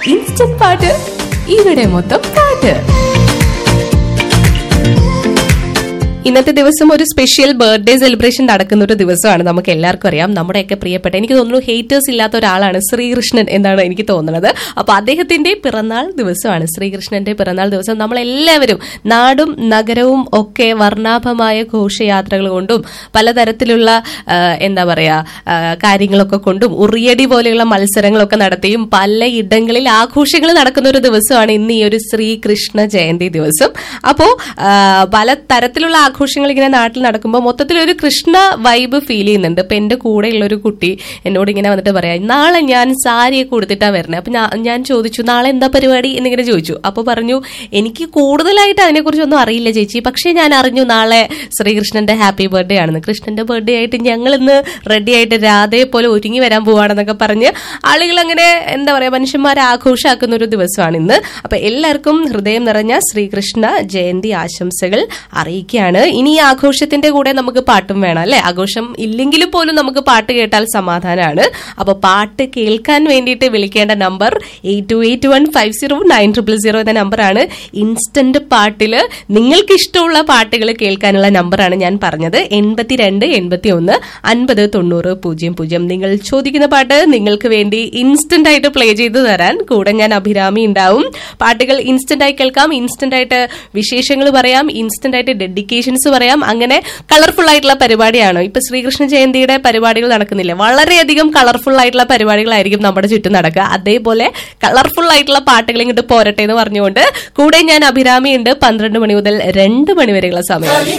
instant പാട്ട് ഇവിടെ മൊത്തം പാട്ട് ഇന്നത്തെ ദിവസം ഒരു സ്പെഷ്യൽ ബർത്ത്ഡേ സെലിബ്രേഷൻ നടക്കുന്ന ഒരു ദിവസമാണ് നമുക്ക് എല്ലാവർക്കും അറിയാം നമ്മുടെയൊക്കെ പ്രിയപ്പെട്ട എനിക്ക് തോന്നുന്നു ഹേറ്റേഴ്സ് ഇല്ലാത്ത ഒരാളാണ് ശ്രീകൃഷ്ണൻ എന്നാണ് എനിക്ക് തോന്നുന്നത് അപ്പൊ അദ്ദേഹത്തിന്റെ പിറന്നാൾ ദിവസമാണ് ശ്രീകൃഷ്ണന്റെ പിറന്നാൾ ദിവസം നമ്മളെല്ലാവരും നാടും നഗരവും ഒക്കെ വർണ്ണാഭമായ ഘോഷയാത്രകൾ കൊണ്ടും പലതരത്തിലുള്ള ആ, എന്താ പറയാ ആ, കാര്യങ്ങളൊക്കെ കൊണ്ടും ഉറിയടി പോലെയുള്ള മത്സരങ്ങളൊക്കെ നടത്തിയും പലയിടങ്ങളിൽ ആഘോഷങ്ങൾ നടക്കുന്ന ഒരു ദിവസമാണ് ഇന്ന് ഈ ഒരു ശ്രീകൃഷ്ണ ജയന്തി ദിവസം അപ്പോ ആ, പല തരത്തിലുള്ള ആഘോഷങ്ങൾ ഇങ്ങനെ നാട്ടിൽ നടക്കുമ്പോൾ മൊത്തത്തിൽ ഒരു കൃഷ്ണ വൈബ് ഫീൽ ചെയ്യുന്നുണ്ട് ഇപ്പൊ എന്റെ കൂടെയുള്ള ഒരു കുട്ടി എന്നോട് ഇങ്ങനെ വന്നിട്ട് പറയാം നാളെ ഞാൻ സാരിയൊക്കെ കൊടുത്തിട്ടാ വരുന്നത് അപ്പൊ ഞാൻ- ഞാൻ ചോദിച്ചു നാളെ എന്താ പരിപാടി എന്നിങ്ങനെ ചോദിച്ചു അപ്പൊ പറഞ്ഞു എനിക്ക് കൂടുതലായിട്ട് അതിനെക്കുറിച്ചൊന്നും അറിയില്ല ചേച്ചി പക്ഷേ ഞാൻ അറിഞ്ഞു നാളെ ശ്രീകൃഷ്ണന്റെ ഹാപ്പി ബർത്ത്ഡേ ആണെന്ന് കൃഷ്ണന്റെ ബർത്ത്ഡേ ആയിട്ട് ഞങ്ങൾ ഇന്ന് റെഡി ആയിട്ട് രാധയെ പോലെ ഒരുങ്ങി വരാൻ പോവാണെന്നൊക്കെ പറഞ്ഞ് ആളുകൾ അങ്ങനെ എന്താ പറയാ മനുഷ്യന്മാരെ ആഘോഷമാക്കുന്ന ഒരു ദിവസമാണ് ഇന്ന് അപ്പൊ എല്ലാവർക്കും ഹൃദയം നിറഞ്ഞ ശ്രീകൃഷ്ണ ജയന്തി ആശംസകൾ അറിയിക്കുകയാണ് ഇനി ഈ ആഘോഷത്തിന്റെ കൂടെ നമുക്ക് പാട്ടും വേണം അല്ലെ ആഘോഷം ഇല്ലെങ്കിലും പോലും നമുക്ക് പാട്ട് കേട്ടാൽ സമാധാനമാണ് അപ്പൊ പാട്ട് കേൾക്കാൻ വേണ്ടിയിട്ട് വിളിക്കേണ്ട number eight two eight one five zero nine triple zero എന്ന നമ്പറാണ് ഇൻസ്റ്റന്റ് പാട്ടില് നിങ്ങൾക്ക് ഇഷ്ടമുള്ള പാട്ടുകൾ കേൾക്കാനുള്ള നമ്പറാണ് ഞാൻ പറഞ്ഞത് എൺപത്തിരണ്ട് എൺപത്തി ഒന്ന് അൻപത് തൊണ്ണൂറ് പൂജ്യം പൂജ്യം നിങ്ങൾ ചോദിക്കുന്ന പാട്ട് നിങ്ങൾക്ക് വേണ്ടി ഇൻസ്റ്റന്റ് ആയിട്ട് പ്ലേ ചെയ്തു തരാൻ കൂടെ ഞാൻ അഭിരാമി ഉണ്ടാവും പാട്ടുകൾ ഇൻസ്റ്റന്റ് ആയി കേൾക്കാം ഇൻസ്റ്റന്റ് ആയിട്ട് വിശേഷങ്ങൾ പറയാം ഇൻസ്റ്റന്റ് ആയിട്ട് ഡെഡിക്കേഷൻസ് പറയാം അങ്ങനെ കളർഫുൾ ആയിട്ടുള്ള പരിപാടിയാണ് ഇപ്പൊ ശ്രീകൃഷ്ണ ജയന്തിയുടെ പരിപാടികൾ നടക്കുന്നില്ലേ വളരെയധികം കളർഫുൾ ആയിട്ടുള്ള പരിപാടികളായിരിക്കും നമ്മുടെ ചുറ്റും നടക്കുക അതേപോലെ കളർഫുൾ ആയിട്ടുള്ള പാട്ടുകൾ ഇങ്ങോട്ട് പോരട്ടെ എന്ന് പറഞ്ഞുകൊണ്ട് കൂടെ ഞാൻ അഭിരാമി ഉണ്ട് പന്ത്രണ്ട് മണി മുതൽ രണ്ട് മണി വരെയുള്ള സമയം